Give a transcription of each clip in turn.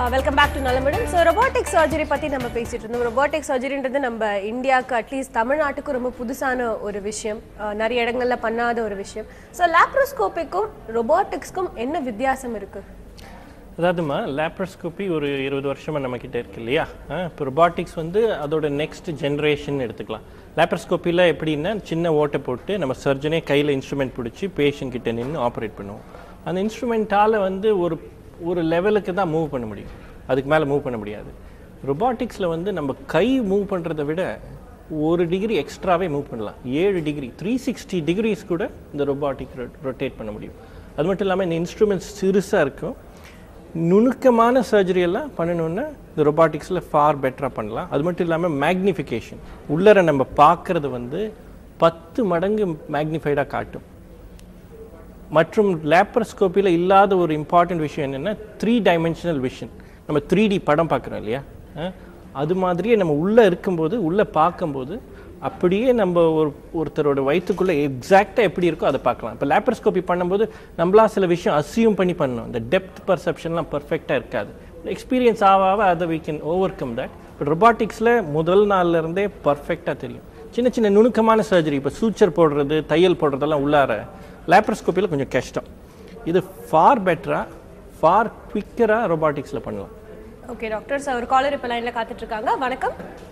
Welcome back to நலமிடம் so robotic surgery பற்றி நம்ம பேசிட்டு இருந்தோம் ரொபாட்டிக் சர்ஜரின்றது நம்ம இந்தியாவுக்கு அட்லீஸ்ட் தமிழ்நாட்டுக்கு ரொம்ப புதுசான ஒரு விஷயம் அஹ், நிறைய இடங்கள்ல பண்ணாத ஒரு விஷயம் ஸோ லேப்ரோஸ்கோப்பிக்கும் ரொபாட்டிக்ஸ்க்கும் என்ன வித்தியாசம் இருக்கு அதாவதுமா லேப்ரோஸ்கோப்பி ஒரு இருபது வருஷமா நம்ம கிட்ட இருக்கு இல்லையா இப்போ ரொபாட்டிக்ஸ் வந்து அதோட நெக்ஸ்ட் ஜென்ரேஷன் எடுத்துக்கலாம் லேப்ரோஸ்கோப்பியில் எப்படின்னா சின்ன ஓட்டை போட்டு நம்ம சர்ஜனே கையில் இன்ஸ்ட்ருமெண்ட் பிடிச்சி பேஷண்ட் கிட்ட நின்று ஆப்ரேட் பண்ணுவோம் அந்த இன்ஸ்ட்ருமெண்ட்டால் வந்து ஒரு ஒரு லெவலுக்கு தான் மூவ் பண்ண முடியும் அதுக்கு மேலே மூவ் பண்ண முடியாது ரொபாட்டிக்ஸில் வந்து நம்ம கை மூவ் பண்ணுறதை விட ஒரு டிகிரி எக்ஸ்ட்ராவே மூவ் பண்ணலாம் ஏழு டிகிரி த்ரீ சிக்ஸ்டி டிகிரிஸ் கூட இந்த ரொபாட்டிக் ரொட்டேட் பண்ண முடியும் அது மட்டும் இல்லாமல் இந்த இன்ஸ்ட்ருமெண்ட்ஸ் சிறுசாக இருக்கும் நுணுக்கமான சர்ஜரி எல்லாம் பண்ணணும்னா இந்த ரொபாட்டிக்ஸில் ஃபார் பெட்டராக பண்ணலாம் அது மட்டும் இல்லாமல் மேக்னிஃபிகேஷன் உள்ளர நம்ம பார்க்குறது வந்து பத்து மடங்கு மேக்னிஃபைடாக காட்டும் மற்றும் லேப்ரோஸ்கோப்பியில் இல்லாத ஒரு இம்பார்ட்டன்ட் விஷயம் என்னென்னா த்ரீ டைமென்ஷனல் விஷன் நம்ம த்ரீ டி படம் பார்க்குறோம் இல்லையா அஹ், அது மாதிரியே நம்ம உள்ளே இருக்கும்போது உள்ளே பார்க்கும்போது அப்படியே நம்ம ஒரு ஒருத்தரோட வயிற்றுக்குள்ளே எக்ஸாக்டாக எப்படி இருக்கோ அதை பார்க்கலாம் இப்போ லேப்ரோஸ்கோப்பி பண்ணும்போது நம்மளா சில விஷயம் அசியூம் பண்ணி பண்ணணும் இந்த டெப்த் பர்செப்ஷன்லாம் பர்ஃபெக்டாக இருக்காது எக்ஸ்பீரியன்ஸ் ஆக ஆக அதை we can overcome that but ரொபாட்டிக்ஸில் முதல் நாள்ல இருந்தே பர்ஃபெக்டாக தெரியும் சின்ன சின்ன நுணுக்கமான சர்ஜரி இப்போ சூச்சர் போடுறது தையல் போடுறதெல்லாம் உள்ளார லேப்ரோஸ்கோப்பியில் கொஞ்சம் கஷ்டம் இது ஃபார் பெட்டராக ஃபார் குவிக்கராக ரொபாட்டிக்ஸில் பண்ணலாம் ஓகே டாக்டர் சார் ஒரு காலர் இப்போ லைனில் காத்துட்டு இருக்காங்க வணக்கம்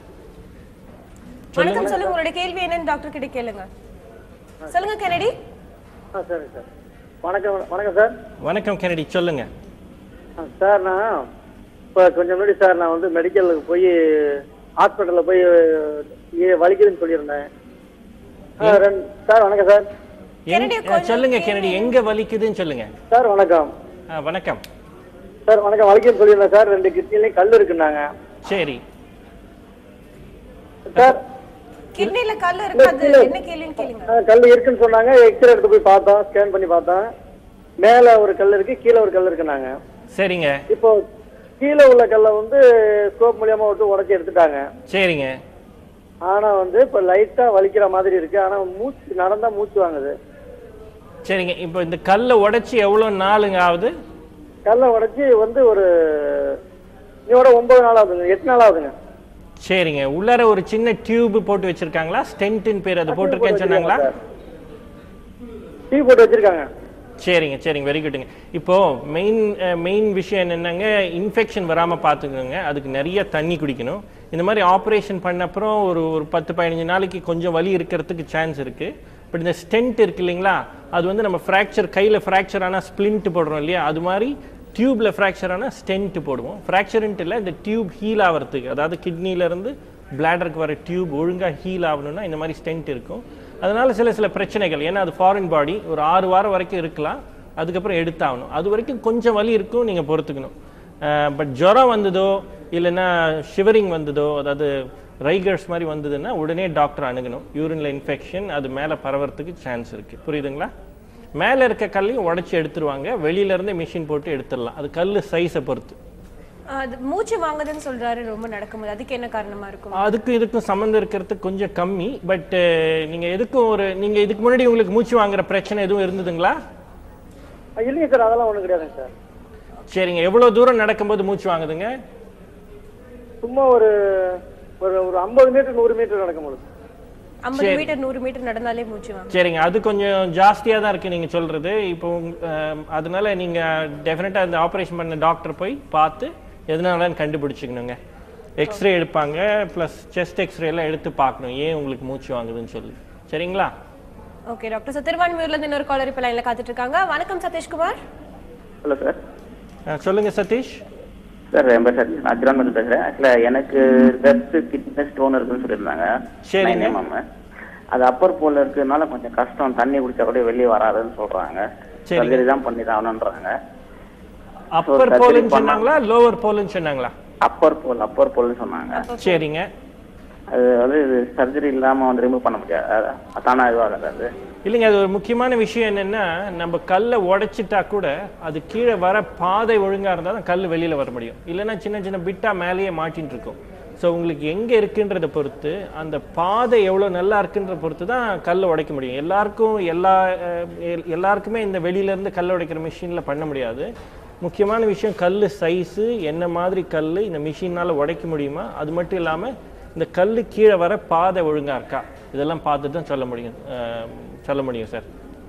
வணக்கம் சொல்லுங்க உங்களுடைய கேள்வி என்னன்னு டாக்டர் கிட்ட கேளுங்க சொல்லுங்க கெனடி ஆ சரி சார் வணக்கம் வணக்கம் சார் வணக்கம் கெனடி சொல்லுங்க ஆ, சார் நான் இப்போ கொஞ்சம் முன்னாடி சார் நான் வந்து மெடிக்கலுக்கு போய் ஹாஸ்பிட்டலில் போய் ஏ வலிக்குதுன்னு சொல்லியிருந்தேன் ஆ, ரெண்டு- சார் வணக்கம் சார் எங்க- கெனடி, கொஞ்சம் சொல்லுங்க கெனடி எங்க வலிக்குதுன்னு சொல்லுங்க சார் வணக்கம் ஆ, வணக்கம் சார் வணக்கம் வலிக்குதுன்னு சொல்லியிருந்தேன் சார் ரெண்டு கிட்னிலையும் கல் இருக்குன்னாங்க சரி சார் கிட்னில கல் இருக்கு அது என்ன கேள்வின்னு கேளுங்க ஆ, கல் இருக்குன்னு சொன்னாங்க எக்ஸ்ரே எடுத்து போய் பார்த்தோம் ஸ்கேன் பண்ணி பார்த்தோம் மேலே ஒரு கல் இருக்கு கீழே ஒரு கல் இருக்குன்னாங்க சரிங்க இப்போ கீழே உள்ள கல்லை வந்து ஸ்கோப் மூலியமா விட்டு உடச்சி எடுத்துட்டாங்க சரிங்க ஆனா வந்து இப்ப லைட்டா வலிக்கிற மாதிரி இருக்கு ஆனா மூச்சு நடந்தா மூச்சு வாங்குது சரிங்க இப்போ இந்த கல்லை உடைச்சி எவ்வளோ நாளுங்க ஆகுது கல்லை உடைச்சி வந்து ஒரு இதோட ஒன்பது நாள் ஆகுதுங்க எட்டு நாள் ஆகுதுங்க சரிங்க உள்ளார ஒரு சின்ன டியூப் போட்டு வச்சிருக்காங்களா ஸ்டென்ட்னு பேர் அது போட்டிருக்கேன்னு சொன்னாங்களா டீ போட்டு வச்சிருக்காங்க சரிங்க சரிங்க வெரி குட்டுங்க இப்போ மெயின் மெயின் விஷயம் என்னென்னங்க இன்ஃபெக்ஷன் வராமல் பார்த்துக்கோங்க அதுக்கு நிறைய தண்ணி குடிக்கணும் இந்த மாதிரி ஆப்ரேஷன் பண்ண அப்புறம் ஒரு ஒரு பத்து பதினஞ்சு நாளைக்கு கொஞ்சம் வலி இருக்கிறதுக்கு சான்ஸ் இருக்கு பட் இந்த ஸ்டென்ட் இருக்கு இல்லைங்களா அது வந்து நம்ம ஃப்ராக்சர் கையில் ஃப்ராக்சர் ஆனால் ஸ்ப்ளிண்ட் போடுறோம் இல்லையா அது மாதிரி டியூப்ல ஃப்ராக்சர் ஆனால் ஸ்டென்ட் போடுவோம் ஃப்ராக்சர்ன்ட்டு இல்லை இந்த டியூப் ஹீல் ஆகிறதுக்கு அதாவது kidney-ல இருந்து பிளாடருக்கு வர டியூப் ஒழுங்காக ஹீல் ஆகணும்னா இந்த மாதிரி ஸ்டென்ட் இருக்கும் அதனால சில சில பிரச்சனைகள் ஏன்னா அது ஃபாரின் பாடி ஒரு ஆறு வாரம் வரைக்கும் இருக்கலாம் அதுக்கப்புறம் எடுத்தாகணும் அது வரைக்கும் கொஞ்சம் வலி இருக்கும் நீங்கள் பொறுத்துக்கணும் பட் ஜுரம் வந்ததோ இல்லைன்னா ஷிவரிங் வந்ததோ அதாவது ரைகர்ஸ் மாதிரி வந்ததுன்னா உடனே டாக்டர் அணுகணும் யூரின்ல இன்ஃபெக்ஷன் அது மேலே பரவறதுக்கு சான்ஸ் இருக்குது புரியுதுங்களா மேலே இருக்க கல்லையும் உடச்சி எடுத்துருவாங்க வெளியில இருந்தே மிஷின் போட்டு எடுத்துடலாம் அது கல் சைஸை பொறுத்து அது மூச்சு வாங்குதுன்னு சொல்றாரு ரொம்ப நடக்கும்போது அதுக்கு என்ன காரணமா இருக்கும் அதுக்கும் இதுக்கும் சம்மந்தம் இருக்கிறதுக்கு கொஞ்சம் கம்மி பட் நீங்க எதுக்கும் ஒரு நீங்க இதுக்கு முன்னாடி உங்களுக்கு மூச்சு வாங்குற பிரச்சனை எதுவும் இருந்ததுங்களா ஆ, இல்லைங்க சார் அதெல்லாம் ஒண்ணும் கிடையாதுங்க சார் சரிங்க எவ்வளவு தூரம் நடக்கும்போது மூச்சு வாங்குதுங்க சும்மா ஒரு ஒரு ஒரு ஐம்பது மீட்டர் நூறு மீட்டர் நடக்கும்போது ஐம்பது மீட்டர் நூறு மீட்டர் நடந்தாலே மூச்சு வாங்க சரிங்க அது கொஞ்சம் ஜாஸ்தியாக தான் இருக்கு நீங்க சொல்றது இப்போ உங்க- அஹ், அதனால நீங்க டெஃபினட்டா இந்த ஆப்ரேஷன் பண்ண டாக்டர் போய் பார்த்து எதனாலன்னு கண்டுபிடிச்சிக்கணுங்க எக்ஸ்ரே எடுப்பாங்க ப்ளஸ் செஸ்ட் எக்ஸ்ரே எல்லாம் எடுத்து பார்க்கணும் ஏன் உங்களுக்கு மூச்சு வாங்குதுன்னு சொல்லி சரிங்களா ஓகே டாக்டர் சார் திருவான்மையூர்ல இருந்து இன்னொரு காலர் இப்போ லைன்ல காத்துட்டு இருக்காங்க வணக்கம் சதீஷ்குமார் ஹலோ சார் அஹ், சொல்லுங்க சதீஷ் சார் என் பேர் சதீஷ் நான் திருவனந்தபுரம் பேசுகிறேன் ஆக்சுவலாக எனக்கு லெஃப்ட் கிட்னி ஸ்டோன் இருக்குன்னு சொல்லியிருந்தாங்க சரிங்க. மேம் அது அப்பர் போல இருக்கிறதுனால கொஞ்சம் கஷ்டம் தண்ணி குடிச்சா கூட வெளியே வராதுன்னு சொல்றாங்க சரிங்க. சர்ஜரி தான் பண்ணி தான் ஆகணுன்றாங்க அப்பர் surgery போலுன்னு பண்ணா- சொன்னாங்களா லோவர் போலுன்னு சொன்னாங்களா அப்பர் போல் அப்பர் போல்னு சொன்னாங்க சரிங்க அது வந்து சர்ஜரி இல்லாம வந்து ரிமூவ் பண்ண முடியாது அது தானா இதுவாகாது அது இல்லைங்க அது ஒரு முக்கியமான விஷயம் என்னன்னா நம்ம கல்லை உடைச்சிட்டா கூட அது கீழே வர பாதை ஒழுங்கா இருந்தால் தான் கல் வெளியில வர முடியும் இல்லைன்னா சின்ன சின்ன பிட்டா மேலேயே மாட்டின்னு இருக்கும் ஸோ உங்களுக்கு எங்க இருக்குன்றத பொறுத்து அந்த பாதை எவ்வளோ நல்லா இருக்குன்ற பொறுத்து தான் கல்லை உடைக்க முடியும் எல்லாருக்கும் எல்லா அஹ், எல்- எல்லாருக்குமே இந்த வெளியில இருந்து கல் உடைக்கிற மிஷின்ல பண்ண முடியாது முக்கியமான விஷயம் கல் சைஸு என்ன மாதிரி கல் இந்த மிஷினால் உடைக்க முடியுமா அது மட்டும் இல்லாமல் இந்த கல் கீழே வர பாதை ஒழுங்கா இருக்கா இதெல்லாம் பார்த்துட்டு தான் சொல்ல முடியும் அஹ், சொல்ல முடியும் sir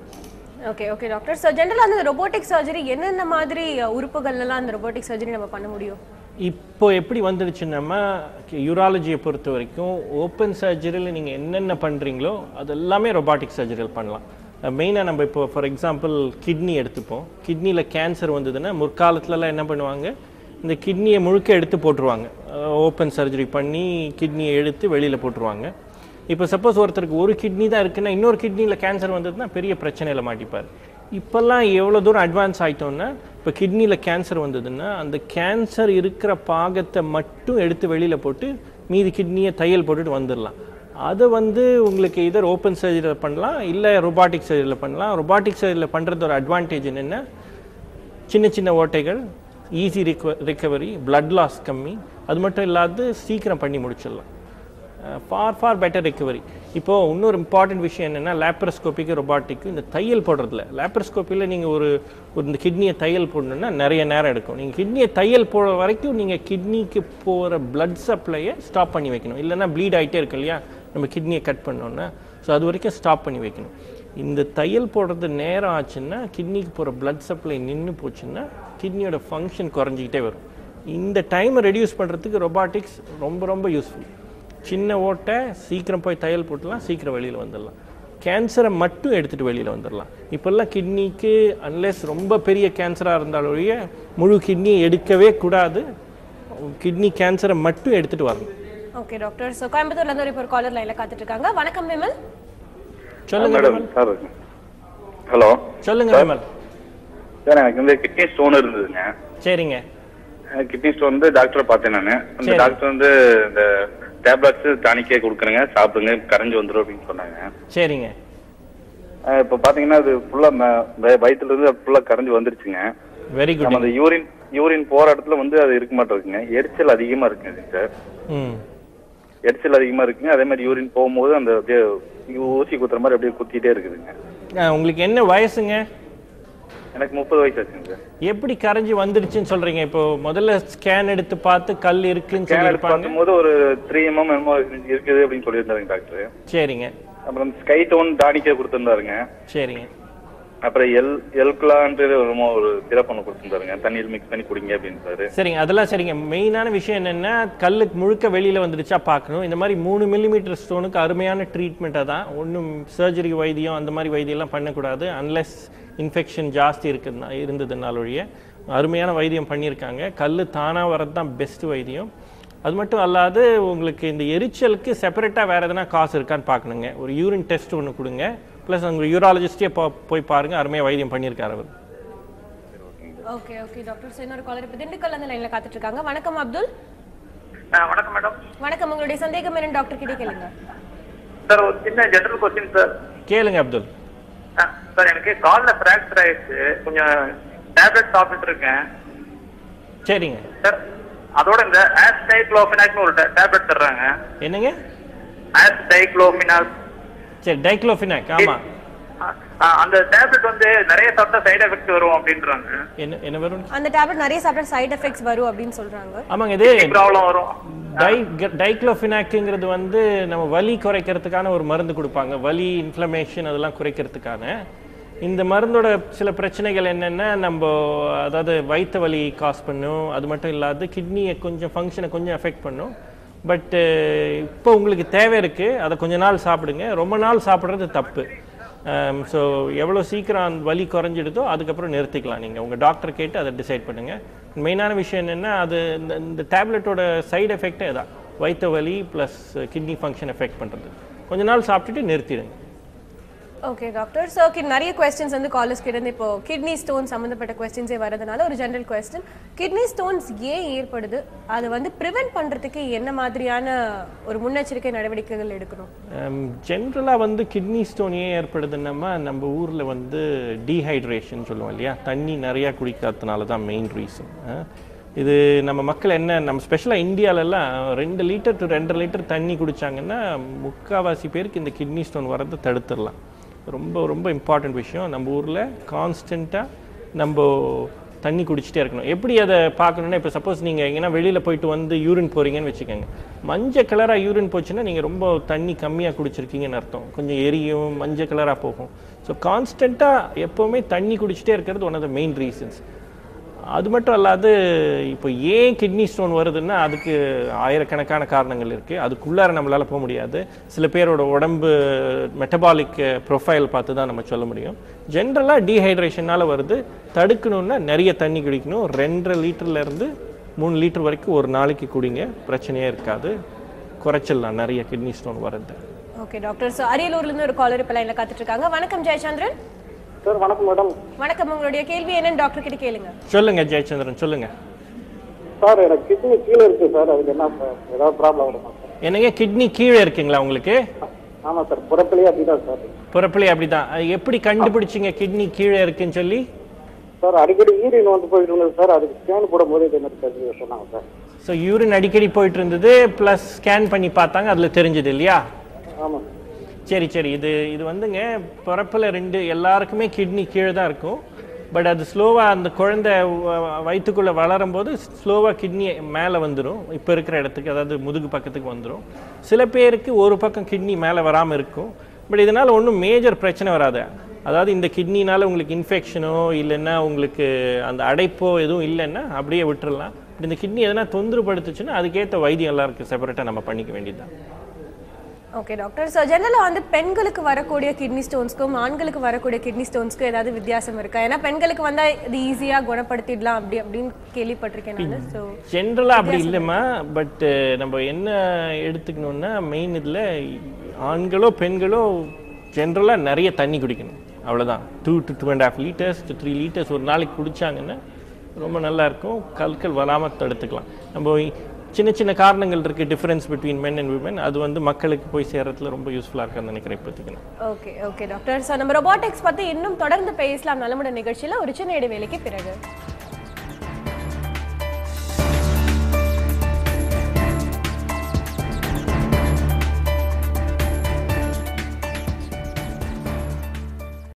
okay okay doctor so ஜென்ரலாக அந்த ரொபோட்டிக் சர்ஜரி என்னென்ன மாதிரி அஹ், உறுப்புகள்லாம் அந்த ரொபோட்டிக் சர்ஜரி நம்ம பண்ண முடியும் இப்போ எப்படி வந்துடுச்சுன்னா யூராலஜியை பொறுத்த வரைக்கும் ஓப்பன் சர்ஜரியில் நீங்கள் என்னென்ன பண்ணுறீங்களோ அது எல்லாமே ரொபாட்டிக் சர்ஜரியில் பண்ணலாம் மெயினாக நம்ம இப்போ ஃபார் எக்ஸாம்பிள் கிட்னி எடுத்துப்போம் கிட்னியில் கேன்சர் வந்ததுன்னா முற்காலத்துலலாம் என்ன பண்ணுவாங்க இந்த கிட்னியை முழுக்க எடுத்து போட்டுருவாங்க ஓப்பன் சர்ஜரி பண்ணி கிட்னியை எடுத்து வெளியில் போட்டுருவாங்க இப்போ சப்போஸ் ஒருத்தருக்கு ஒரு கிட்னி தான் இருக்குன்னா இன்னொரு கிட்னியில் கேன்சர் வந்ததுன்னா பெரிய பிரச்சனையில் மாட்டிப்பார் இப்போல்லாம் எவ்வளோ தூரம் அட்வான்ஸ் ஆயிட்டோம்னா இப்போ கிட்னியில் கேன்சர் வந்ததுன்னா அந்த கேன்சர் இருக்கிற பாகத்தை மட்டும் எடுத்து வெளியில் போட்டு மீதி கிட்னியை தையல் போட்டுட்டு வந்துடலாம் அதை வந்து உங்களுக்கு இதர் ஓப்பன் சர்ஜரியில் பண்ணலாம் இல்லை ரொபாட்டிக் சர்ஜரியில் பண்ணலாம் ரொபாட்டிக் சர்ஜரியில் பண்ணுறது ஒரு அட்வான்டேஜ் என்னென்னா சின்ன சின்ன ஓட்டைகள் ஈஸி ரிகவரி blood லாஸ் கம்மி அது மட்டும் இல்லாது சீக்கிரம் பண்ணி முடிச்சிடலாம் ஃபார் ஃபார் பெட்டர் ரெக்கவரி இப்போது இன்னொரு இம்பார்ட்டன்ட் விஷயம் என்னென்னா லேப்ரஸ்கோப்பிக்கு ரொபாட்டிக்கு இந்த தையல் போடுறதுல லேப்ரஸ்கோப்பியில் நீங்கள் ஒரு ஒரு இந்த கிட்னியை தையல் போடணுன்னா நிறைய நேரம் எடுக்கும் நீங்கள் கிட்னியை தையல் போடுற வரைக்கும் நீங்கள் கிட்னிக்கு போகிற blood சப்ளையை ஸ்டாப் பண்ணி வைக்கணும் இல்லைன்னா ப்ளீட் ஆகிட்டே இருக்கு இல்லையா நம்ம கிட்னியை கட் பண்ணோன்னா ஸோ அது வரைக்கும் ஸ்டாப் பண்ணி வைக்கணும் இந்த தையல் போடுறது நேரம் ஆச்சுன்னா கிட்னிக்கு போகிற blood சப்ளை நின்று போச்சுன்னா கிட்னியோட ஃபங்க்ஷன் குறைஞ்சிக்கிட்டே வரும் இந்த டைமை ரெடியூஸ் பண்ணுறதுக்கு ரொபாட்டிக்ஸ் ரொம்ப ரொம்ப யூஸ்ஃபுல் சின்ன ஓட்டை சீக்கிரம் போய் தையல் போட்டுலாம் சீக்கிரம் வெளியில் வந்துடலாம் கேன்சரை மட்டும் எடுத்துகிட்டு வெளியில் வந்துடலாம் இப்போல்லாம் கிட்னிக்கு அன்லெஸ் ரொம்ப பெரிய கேன்சராக இருந்தாலொழிய முழு கிட்னியை எடுக்கவே கூடாது கிட்னி கேன்சரை மட்டும் எடுத்துகிட்டு வரணும் ஓகே டாக்டர் ஸோ கோயம்புத்தூர்லேருந்து ஒரு இப்போ ஒரு காலர் லைனில் காத்துட்டு இருக்காங்க வணக்கம் விமல் சொல்லுங்க மேடம் விமல் சார் ஹலோ சொல்லுங்க விமல் சார் எனக்கு வந்து கிட்னி ஸ்டோன் இருந்ததுங்க சரிங்க கிட்னி ஸ்டோன் வந்து டாக்டரை பார்த்தேன் நான் அந்த சரி. டாக்டர் வந்து இந்த டேப்லெட்ஸ் டானிக்கே கொடுக்குறேங்க சாப்பிடுங்க கரைஞ்சு வந்துடும் அப்படின்னு சொன்னாங்க சரிங்க அஹ் இப்போ பாத்தீங்கன்னா அது ஃபுல்லா வயிற்றுல இருந்து ஃபுல்லா கரைஞ்சு வந்துருச்சுங்க வெரி நம்ம குட் அந்த யூரின் யூரின் போற இடத்துல வந்து அது இருக்க மாட்டேங்குங்க எரிச்சல் அதிகமா இருக்குங்க சார் ம் எரிச்சல் அதிகமா இருக்குங்க அதே மாதிரி யூரின் போகும்போது அந்த அப்படியே ஊசி குத்துற மாதிரி அப்படியே குத்திட்டே இருக்குதுங்க ஆ, உங்களுக்கு என்ன வயசுங்க எனக்கு முப்பது வயசு ஆச்சுங்க சார் எப்படி கரைஞ்சி வந்துடுச்சுன்னு சொல்றீங்க இப்போ முதல்ல ஸ்கேன் எடுத்து பார்த்து கல் இருக்குன்னு ஸ்கேன் சொல்லியிருப்பாங்க பார்க்கும்போது ஒரு த்ரீ எம்எம் என்னமோ இருக்குது அப்படின்னு சொல்லியிருந்தாருங்க டாக்டர் சரிங்க அப்புறம் ஸ்கை டோன் டானிக்கே கொடுத்துருந்தாருங்க சரிங்க அப்புறம் எல் எல்குலான்ட்டு என்னமோ ஒரு சிறப்பு ஒன்று கொடுத்துருந்தாருங்க தண்ணியில் மிக்ஸ் பண்ணி குடிங்க அப்படின்றாரு சரிங்க அதெல்லாம் சரிங்க மெயினான விஷயம் என்னென்னா கல்லுக்கு முழுக்க வெளியில் வந்துடுச்சா பார்க்கணும் இந்த மாதிரி மூணு மில்லிமீட்டர் ஸ்டோனுக்கு அருமையான ட்ரீட்மெண்ட்டாக தான் ஒன்றும் சர்ஜரி வைத்தியம் அந்த மாதிரி வைத்தியம்லாம் பண்ணக்கூடாது அன்லெஸ் இன்ஃபெக்ஷன் ஜாஸ்தி இருக்குதுன்னா இருந்ததுனால ஒழிய அருமையான வைத்தியம் பண்ணியிருக்காங்க கல் தானாக வர்றது தான் பெஸ்ட் வைத்தியம் அது மட்டும் அல்லாது உங்களுக்கு இந்த எரிச்சலுக்கு செப்பரேட்டாக வேறு எதனா காசு இருக்கான்னு பார்க்கணுங்க ஒரு யூரின் டெஸ்ட் ஒன்று கொடுங்க ப்ளஸ் உங்கள் யூராலஜிஸ்டே போய் பாருங்கள் அருமையாக வைத்தியம் பண்ணியிருக்காரு அவர் ஓகே ஓகே டாக்டர் ஸோ இன்னொரு காலர் இப்போ திண்டுக்கல் அந்த லைனில் காத்துட்டு இருக்காங்க வணக்கம் அப்துல் ஆ, வணக்கம் மேடம் வணக்கம் உங்களுடைய சந்தேகம் என்னன்னு டாக்டர் கிட்டே கேளுங்க சார் ஒரு சின்ன ஜெனரல் கொஸ்டின் சார் கேளுங்க அப்துல் ஆ, சார் எனக்கு காலில் ஃப்ராக்சர் ஆயிடுச்சு கொஞ்சம் டேப்லெட் சாப்பிட்டுட்டு இருக்கேன் சரிங்க சார் அதோட இந்த ஆஸ்டைக்ளோஃபினாக்னு ஒரு டேப்லெட் தர்றாங்க என்னங்க ஆஸ்டைக்ளோஃபினாக் சரி டைக்ளோஃபினாக் ஆமாம் அந்த டேப்லெட் வந்து நிறைய சாப்பிட்டா சைடு எஃபெக்ட் வரும் அப்படின்றாங்க என்ன என்ன வரும் அந்த டேப்லெட் நிறைய சாப்பிட்டா சைடு எஃபெக்ட்ஸ் வரும் அப்படின்னு சொல்றாங்க ஆமாங்க இது ப்ராப்ளம் வரும் டை டைக்ளோஃபினாக்குங்கிறது வந்து நம்ம வலி குறைக்கிறதுக்கான ஒரு மருந்து கொடுப்பாங்க வலி இன்ஃப்ளமேஷன் அதெல்லாம் குறைக்கிறதுக்கான இந்த மருந்தோட சில பிரச்சனைகள் என்னென்னா நம்ம அதாவது வயிற்று வலி காஸ் பண்ணும் அது மட்டும் இல்லாது கிட்னியை கொஞ்சம் ஃபங்க்ஷனை கொஞ்சம் எஃபெக்ட் பண்ணும் பட்டு இப்போ உங்களுக்கு தேவை இருக்குது அதை கொஞ்ச நாள் சாப்பிடுங்க ரொம்ப நாள் சாப்பிட்றது தப்பு ஸோ எவ்வளோ சீக்கிரம் அந்த வலி குறைஞ்சிடுதோ அதுக்கப்புறம் நிறுத்திக்கலாம் நீங்கள் உங்கள் டாக்டர் கேட்டு அதை டிசைட் பண்ணுங்கள் மெயினான விஷயம் என்னென்னா அது இந்த இந்த டேப்லெட்டோட சைடு எஃபெக்டே தான் வயிற்று வலி ப்ளஸ் கிட்னி ஃபங்க்ஷன் எஃபெக்ட் பண்ணுறது கொஞ்ச நாள் சாப்பிட்டுட்டு நிறுத்திடுங்க ஓகே டாக்டர் ஸோ நிறைய கொஸ்டின்ஸ் வந்து காலேஜ் கிட்ட இருந்து இப்போ கிட்னி ஸ்டோன் சம்மந்தப்பட்ட கொஸ்டின்ஸே வரதுனால ஒரு ஜென்ரல் கொஸ்டின் கிட்னி ஸ்டோன்ஸ் ஏன் ஏற்படுது அதை வந்து ப்ரிவென்ட் பண்ணுறதுக்கு என்ன மாதிரியான ஒரு முன்னெச்சரிக்கை நடவடிக்கைகள் எடுக்கணும் ஜென்ரலாக வந்து கிட்னி ஸ்டோன் ஏன் ஏற்படுதுன்னா நம்ம ஊரில் வந்து டீஹைட்ரேஷன் சொல்லுவோம் இல்லையா தண்ணி நிறையா குடிக்காததுனால தான் மெயின் ரீசன் இது நம்ம மக்கள் என்ன நம்ம ஸ்பெஷலாக இந்தியாலெல்லாம் ரெண்டு லிட்டர் டு ரெண்டரை லிட்டர் தண்ணி குடிச்சாங்கன்னா முக்கால்வாசி பேருக்கு இந்த கிட்னி ஸ்டோன் வரதை தடுத்துடலாம் ரொம்ப ரொம்ப இம்பார்ட்டன்ட் விஷயம் நம்ம ஊரில் கான்ஸ்டண்ட்டாக நம்ம தண்ணி குடிச்சிட்டே இருக்கணும் எப்படி அதை பார்க்கணுன்னா இப்போ சப்போஸ் நீங்கள் எங்கன்னா வெளியில் போயிட்டு வந்து யூரின் போகிறீங்கன்னு வச்சுக்கோங்க மஞ்சள் கலராக யூரின் போச்சுன்னா நீங்கள் ரொம்ப தண்ணி கம்மியாக குடிச்சிருக்கீங்கன்னு அர்த்தம் கொஞ்சம் எரியும் மஞ்சள் கலராக போகும் ஸோ கான்ஸ்டண்ட்டாக எப்போவுமே தண்ணி குடிச்சிட்டே இருக்கிறது one of the main reasons அது மட்டும் அல்லாது இப்போ ஏன் கிட்னி ஸ்டோன் வருதுன்னா அதுக்கு ஆயிரக்கணக்கான காரணங்கள் இருக்குது அதுக்குள்ளார நம்மளால் போக முடியாது சில பேரோட உடம்பு மெட்டபாலிக் ப்ரொஃபைல் பார்த்து தான் நம்ம சொல்ல முடியும் ஜென்ரலாக டீஹைட்ரேஷனால் வருது தடுக்கணுன்னா நிறைய தண்ணி குடிக்கணும் ரெண்டரை லிட்டர்ல இருந்து மூணு லிட்டர் வரைக்கும் ஒரு நாளைக்கு குடிங்க பிரச்சனையே இருக்காது குறைச்சிடலாம் நிறைய கிட்னி ஸ்டோன் வருது ஓகே டாக்டர் ஸோ அரியலூர்லேருந்து ஒரு காலர் இப்போ லைனில் காத்துட்டு இருக்காங்க வணக்கம் ஜெயச்சந்திரன் சார் வணக்கம் மேடம் வணக்கம் உங்களுடைய கேள்வி என்னன்னு டாக்டர் கிட்ட கேளுங்க சொல்லுங்க ஜெயச்சந்திரன் சொல்லுங்க சார் எனக்கு கிட்னி கீழே இருக்கு சார் அதுக்கு என்ன சார் ஏதாவது ப்ராப்ளம் வருமா சார் என்னங்க கிட்னி கீழே இருக்குங்களா உங்களுக்கு ஆமாம் சார் பிறப்பிலேயே அப்படிதான் சார் பிறப்பிலே அப்படிதான் அது எப்படி கண்டுபிடிச்சிங்க கிட்னி கீழே இருக்குன்னு சொல்லி சார் அடிக்கடி யூரின் வந்து போயிட்டு இருந்தது சார் அதுக்கு ஸ்கேன் போடும்போது இதே மாதிரி தெரிஞ்சு சொன்னாங்க சார் ஸோ யூரின் அடிக்கடி போயிட்டு இருந்தது ப்ளஸ் ஸ்கேன் பண்ணி பார்த்தாங்க அதில் தெரிஞ்சது இல்லையா ஆமாம் சரி சரி இது இது வந்துங்க பிறப்பில் ரெண்டு எல்லாருக்குமே கிட்னி கீழே தான் இருக்கும் பட் அது ஸ்லோவாக அந்த குழந்தை வ- வயித்துக்குள்ளே வளரும் போது ஸ்லோவாக கிட்னி மேலே வந்துடும் இப்போ இருக்கிற இடத்துக்கு அதாவது முதுகு பக்கத்துக்கு வந்துடும் சில பேருக்கு ஒரு பக்கம் கிட்னி மேலே வராமல் இருக்கும் பட் இதனால் ஒன்றும் மேஜர் பிரச்சனை வராது அதாவது இந்த கிட்னினால உங்களுக்கு இன்ஃபெக்ஷனோ இல்லைன்னா உங்களுக்கு அந்த அடைப்போ எதுவும் இல்லைன்னா அப்படியே விட்டுறலாம் பட் இந்த கிட்னி எதனா தொந்தரப்படுத்துச்சுன்னா அதுக்கேற்ற வைத்தியம் எல்லாம் இருக்குது செப்பரேட்டாக நம்ம பண்ணிக்க வேண்டியதுதான் ஓகே டாக்டர் ஸோ ஜெனரலாக வந்து பெண்களுக்கு வரக்கூடிய கிட்னி ஸ்டோன்ஸ்க்கும் ஆண்களுக்கு வரக்கூடிய கிட்னி ஸ்டோன்ஸ்க்கும் ஏதாவது வித்தியாசம் இருக்கா ஏன்னா பெண்களுக்கு வந்தால் இது ஈஸியாக குணப்படுத்திடலாம் அப்படி அப்படின்னு கேள்விப்பட்டிருக்கேன் நான் ஸோ ஜென்ரலாக அப்படி இல்லைம்மா பட் நம்ம என்ன எடுத்துக்கணும்னா மெயின் இதில் ஆண்களோ பெண்களோ ஜென்ரலாக நிறைய தண்ணி குடிக்கணும் அவ்வளோதான் two to two and half litres to three litres ஒரு நாளைக்கு குடிச்சாங்கன்னா ரொம்ப நல்லா இருக்கும் கற்கள் வராமல் தடுத்துக்கலாம் நம்ம சின்ன சின்ன காரணங்கள் இருக்குது difference between men and women அது வந்து மக்களுக்கு போய் சேர்றதுல ரொம்ப யூஸ்ஃபுல்லாக இருக்குன்னு நினைக்கிறேன் இப்போதைக்கு நான். ஓகே ஓகே டாக்டர் ஸோ நம்ம ரொபாட்டிக்ஸ் பற்றி இன்னும் தொடர்ந்து பேசலாம் நலமுட நிகழ்ச்சியில் ஒரு சின்ன இடைவேளைக்கு பிறகு